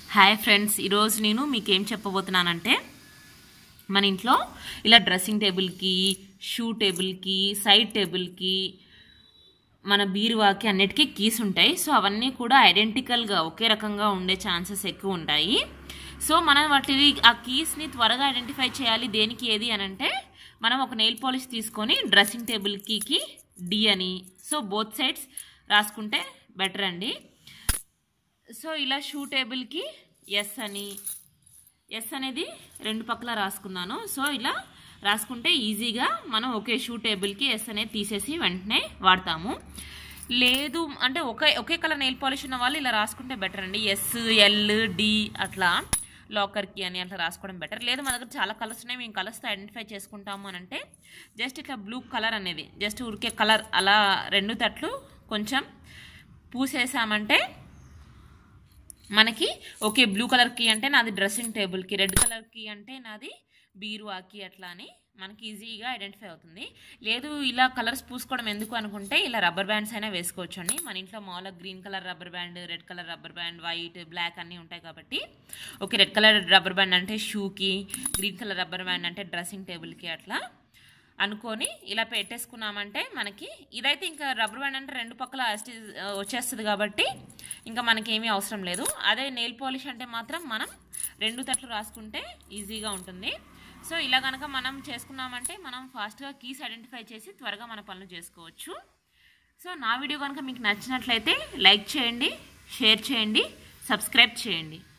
hi friends ఈరోజు నేను మీకు ఏం చెప్పబోతున్నానంటే మన ఇంట్లో ఇలా డ్రెస్సింగ్ టేబుల్కి షూ టేబుల్కి సైడ్ టేబుల్కి మన బీరువాకి అన్నిటికీ కీస్ ఉంటాయి సో అవన్నీ కూడా ఐడెంటికల్గా ఒకే రకంగా ఉండే ఛాన్సెస్ ఎక్కువ ఉంటాయి సో మనం వాటిని ఆ కీస్ని త్వరగా ఐడెంటిఫై చేయాలి దేనికి ఏది అని అంటే మనం ఒక నెయిల్ పాలిష్ తీసుకొని డ్రెస్సింగ్ టేబుల్ కీకి డి అని సో బోత్ సైడ్స్ రాసుకుంటే బెటర్ అండి సో ఇలా షూ టేబుల్కి ఎస్ అని ఎస్ అనేది రెండు పక్కల రాసుకున్నాను సో ఇలా రాసుకుంటే ఈజీగా మనం ఒకే షూ టేబుల్కి ఎస్ అనేది తీసేసి వెంటనే వాడతాము లేదు అంటే ఒకే ఒకే కలర్ నెయిల్ పాలిష్ ఉన్న వాళ్ళు ఇలా రాసుకుంటే బెటర్ అండి ఎస్ ఎల్ డి అట్లా లాకర్కి అని అట్లా రాసుకోవడం బెటర్ లేదు మన దగ్గర చాలా కలర్స్ ఉన్నాయి మేము కలర్స్తో ఐడెంటిఫై చేసుకుంటాము అని అంటే జస్ట్ ఇట్లా బ్లూ కలర్ అనేది జస్ట్ ఉరికే కలర్ అలా రెండు తట్లు కొంచెం పూసేసామంటే మనకి ఓకే బ్లూ కలర్ కీ అంటే నాది డ్రెస్సింగ్ టేబుల్కి రెడ్ కలర్ కీ అంటే నాది బీరువాకి అట్లా అని మనకి ఈజీగా ఐడెంటిఫై అవుతుంది లేదు ఇలా కలర్స్ పూసుకోవడం ఎందుకు అనుకుంటే ఇలా రబ్బర్ బ్యాండ్స్ అయినా వేసుకోవచ్చు అండి మన ఇంట్లో మామూలుగా green colour rubber band red colour rubber band white black అన్నీ ఉంటాయి కాబట్టి okay red colour rubber band అంటే షూకి గ్రీన్ కలర్ రబ్బర్ బ్యాండ్ అంటే డ్రెస్సింగ్ టేబుల్కి అట్లా అనుకొని ఇలా పెట్టేసుకున్నామంటే మనకి ఇదైతే ఇంకా రబ్బర్ బ్యాండ్ అంటే రెండు పక్కల అస్టి- వచ్చేస్తుంది కాబట్టి ఇంకా మనకి ఏమీ అవసరం లేదు అదే నెయిల్ పాలిష్ అంటే మాత్రం మనం రెండు తట్లు రాసుకుంటే ఈజీగా ఉంటుంది సో ఇలా కనుక మనం చేసుకున్నామంటే మనం ఫాస్ట్గా కీస్ ఐడెంటిఫై చేసి త్వరగా మన పనులు చేసుకోవచ్చు సో నా వీడియో కనుక మీకు నచ్చినట్లయితే లైక్ చేయండి షేర్ చేయండి సబ్స్క్రైబ్ చేయండి